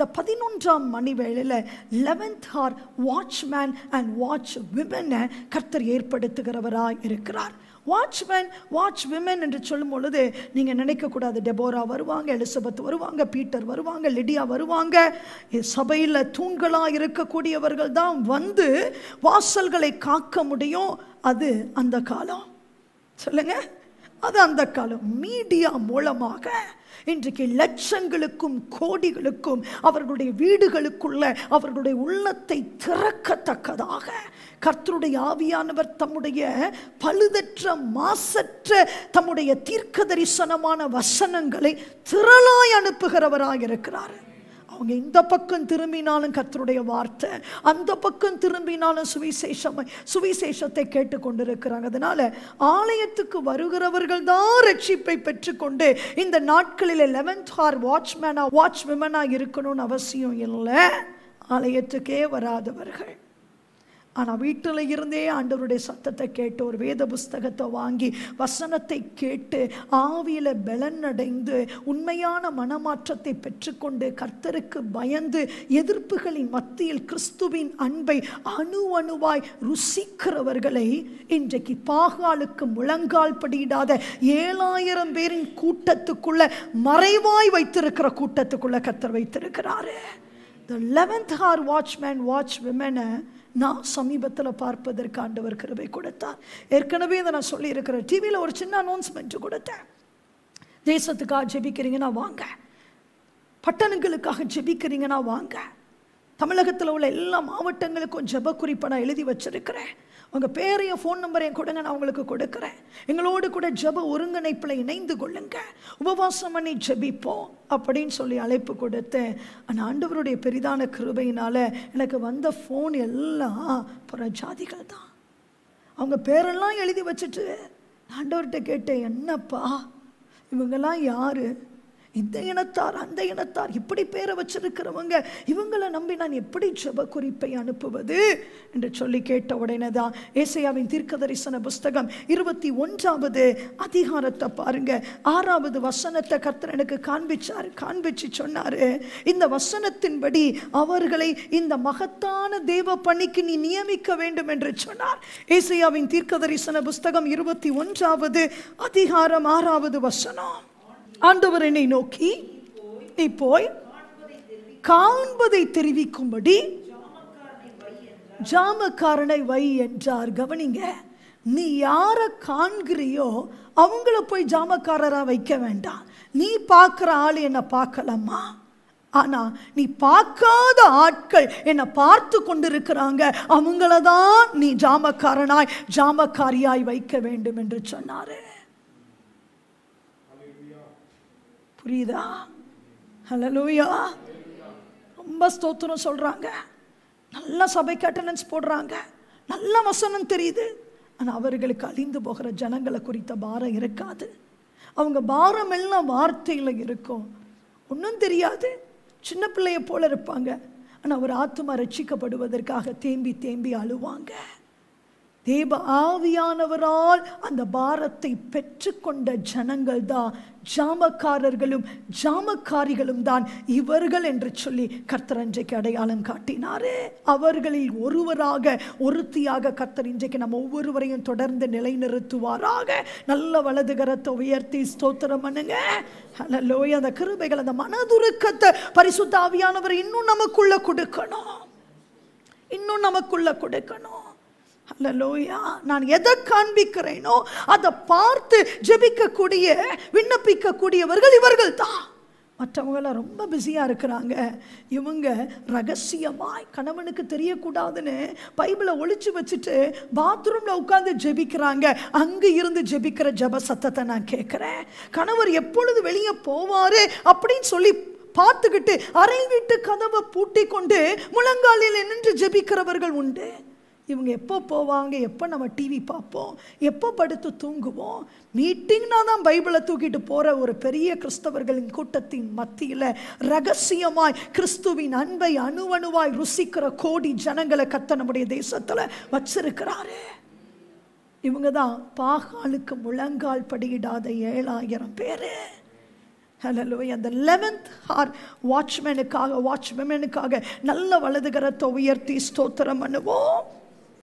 இந்த பதினொன்றாம் மணி வேளையில் லெவன்த் ஹார் வாட்ச்மேன் அண்ட் வாட்ச் விமனை கர்த்தர் ஏற்படுத்துகிறவராய் இருக்கிறார் வாட்ச்மேன் வாட்ச் விமன் என்று சொல்லும் பொழுது நீங்கள் நினைக்கக்கூடாது டெபோரா வருவாங்க எலிசபெத் வருவாங்க பீட்டர் வருவாங்க லிடியா வருவாங்க சபையில் தூண்களாக இருக்கக்கூடியவர்கள் தான் வந்து வாசல்களை காக்க முடியும் அது அந்த காலம் சொல்லுங்க அது அந்த காலம் மீடியா மூலமாக இன்றைக்கு லட்சங்களுக்கும் கோடிகளுக்கும் அவர்களுடைய வீடுகளுக்குள்ள அவர்களுடைய உள்ளத்தை திறக்கத்தக்கதாக கர்த்தருடைய ஆவியானவர் தம்முடைய பழுதற்ற மாசற்ற தம்முடைய தீர்க்க தரிசனமான வசனங்களை திரளாய் அனுப்புகிறவராக இருக்கிறார் அவங்க இந்த பக்கம் திரும்பினாலும் கர்த்தருடைய வார்த்தை அந்த பக்கம் திரும்பினாலும் சுவிசேஷம் சுவிசேஷத்தை கேட்டுக்கொண்டிருக்கிறாங்க அதனால ஆலயத்துக்கு வருகிறவர்கள் தான் ரட்சிப்பை பெற்றுக்கொண்டு இந்த நாட்களில் லெவன்த் ஹார் வாட்ச்மேனா வாட்ச் விமனா இருக்கணும்னு அவசியம் இல்லை ஆலயத்துக்கே வராதவர்கள் ஆனால் வீட்டில் இருந்தே ஆண்டவருடைய சத்தத்தை கேட்டு ஒரு வேத புஸ்தகத்தை வாங்கி வசனத்தை கேட்டு ஆவியில் பலனடைந்து உண்மையான மனமாற்றத்தை பெற்றுக்கொண்டு கர்த்தருக்கு பயந்து எதிர்ப்புகளின் மத்தியில் கிறிஸ்துவின் அன்பை அணு அணுவாய் ருசிக்கிறவர்களை இன்றைக்கு பாகாலுக்கு முழங்கால் படியிடாத ஏழாயிரம் பேரின் கூட்டத்துக்குள்ள மறைவாய் வைத்திருக்கிற கூட்டத்துக்குள்ள கர்த்தர் வைத்திருக்கிறாரு the eleventh hour watchman watch விமனை நான் சமீபத்தில் பார்ப்பதற்கு ஆண்டவர் கிருபை கொடுத்தார் ஏற்கனவே இதை நான் சொல்லியிருக்கிறேன் டிவியில் ஒரு சின்ன அனௌன்ஸ்மெண்ட் கொடுத்தேன் தேசத்துக்காக ஜெபிக்கிறீங்கன்னா வாங்க பட்டணங்களுக்காக ஜெபிக்கிறீங்கன்னா வாங்க தமிழகத்தில் உள்ள எல்லா மாவட்டங்களுக்கும் ஜெப குறிப்பை நான் எழுதி வச்சிருக்கிறேன் உங்கள் பேரையும் ஃபோன் நம்பரையும் கொடுங்க நான் உங்களுக்கு கொடுக்குறேன் எங்களோடு கூட ஜெப ஒருங்கிணைப்பில் இணைந்து கொள்ளுங்க உபவாசம் பண்ணி ஜெபிப்போம் அப்படின்னு சொல்லி அழைப்பு கொடுத்தேன் ஆனால் ஆண்டவருடைய பெரிதான கிருபையினால் எனக்கு வந்த ஃபோன் எல்லாம் புற ஜாதிகள் தான் அவங்க பேரெல்லாம் எழுதி வச்சுட்டு ஆண்டவர்கிட்ட கேட்டேன் என்னப்பா இவங்கெல்லாம் யாரு இந்த இனத்தார் அந்த இனத்தார் இப்படி பேரை வச்சிருக்கிறவங்க இவங்களை நம்பி நான் எப்படி ஜெப குறிப்பை அனுப்புவது என்று சொல்லி கேட்ட உடனே தான் ஏசையாவின் தீர்க்க தரிசன புஸ்தகம் இருபத்தி ஒன்றாவது அதிகாரத்தை பாருங்க ஆறாவது வசனத்தை கர்த்தர் எனக்கு காண்பிச்சார் காண்பிச்சு சொன்னாரு இந்த வசனத்தின்படி அவர்களை இந்த மகத்தான தேவ பணிக்கு நீ நியமிக்க வேண்டும் என்று சொன்னார் ஏசையாவின் தீர்க்க தரிசன புஸ்தகம் இருபத்தி ஒன்றாவது அதிகாரம் ஆறாவது வசனம் ஆண்டவர் என்னை நோக்கி நீ போய் காண்பதை தெரிவிக்கும்படி ஜாமக்காரனை வை என்றார் கவனிங்க நீ யாரை காண்கிறியோ அவங்கள போய் ஜாமக்காரராக வைக்க வேண்டாம் நீ பார்க்குற ஆள் என்னை பார்க்கலாமா ஆனா நீ பார்க்காத ஆட்கள் என்னை பார்த்து கொண்டிருக்கிறாங்க அவங்கள தான் நீ ஜாமக்காரனாய் ஜாமக்காரியாய் வைக்க வேண்டும் என்று சொன்னாரு புரியுதா ஹலலூயா ரொம்ப ஸ்தோத்திரம் சொல்றாங்க நல்ல சபைக்கு அட்டண்டன்ஸ் போடுறாங்க நல்ல வசனம் தெரியுது ஆனால் அவர்களுக்கு அழிந்து போகிற ஜனங்களை குறித்த பாரம் இருக்காது அவங்க பாரம் எல்லாம் வார்த்தையில் இருக்கும் ஒன்றும் தெரியாது சின்ன பிள்ளைய போல இருப்பாங்க ஆனால் ஒரு ஆத்மா ரட்சிக்கப்படுவதற்காக தேம்பி தேம்பி அழுவாங்க தேவ ஆவியானவரால் அந்த பாரத்தை பெற்றுக்கொண்ட ஜனங்கள் தான் ஜாமக்காரர்களும் ஜாமக்காரிகளும் தான் இவர்கள் என்று சொல்லி கர்த்தர் இன்றைக்கு அடையாளம் காட்டினாரே அவர்களில் ஒருவராக ஒருத்தியாக கர்த்தர் இன்றைக்கு நம்ம ஒவ்வொருவரையும் தொடர்ந்து நிலைநிறுத்துவாராக நல்ல வலது கரத்தை உயர்த்தி ஸ்தோத்திரம் பண்ணுங்க ஹலலோய் அந்த கிருபைகள் அந்த மனதுருக்கத்தை பரிசுத்த ஆவியானவர் இன்னும் நமக்குள்ள கொடுக்கணும் இன்னும் நமக்குள்ள கொடுக்கணும் அல்லலோயா நான் எதை காண்பிக்கிறேனோ அதை பார்த்து ஜெபிக்கக்கூடிய விண்ணப்பிக்கக்கூடியவர்கள் இவர்கள் தான் மற்றவங்களாம் ரொம்ப பிஸியாக இருக்கிறாங்க இவங்க ரகசியமாய் கணவனுக்கு தெரியக்கூடாதுன்னு பைபிளை ஒழிச்சு வச்சுட்டு பாத்ரூமில் உட்காந்து ஜெபிக்கிறாங்க அங்கே இருந்து ஜெபிக்கிற ஜப சத்தத்தை நான் கேட்குறேன் கணவர் எப்பொழுது வெளியே போவாரு அப்படின்னு சொல்லி பார்த்துக்கிட்டு அறை வீட்டு கதவை பூட்டி கொண்டு முழங்காலில் நின்று ஜெபிக்கிறவர்கள் உண்டு இவங்க எப்போ போவாங்க எப்போ நம்ம டிவி பார்ப்போம் எப்போ படுத்து தூங்குவோம் மீட்டிங்னா தான் பைபிளை தூக்கிட்டு போகிற ஒரு பெரிய கிறிஸ்தவர்களின் கூட்டத்தின் மத்தியில் ரகசியமாய் கிறிஸ்துவின் அன்பை அணுவணுவாய் ருசிக்கிற கோடி ஜனங்களை கத்த நம்முடைய தேசத்தில் வச்சிருக்கிறாரு இவங்க தான் பாகாலுக்கு முழங்கால் படியிடாத ஏழாயிரம் பேர் ஹalleluya அந்த 11th ஹார் வாட்ச்மேனுக்காக வாட்ச் விமனுக்காக நல்ல வலதுகரத்தை உயர்த்தி ஸ்தோத்திரம் பண்ணுவோம்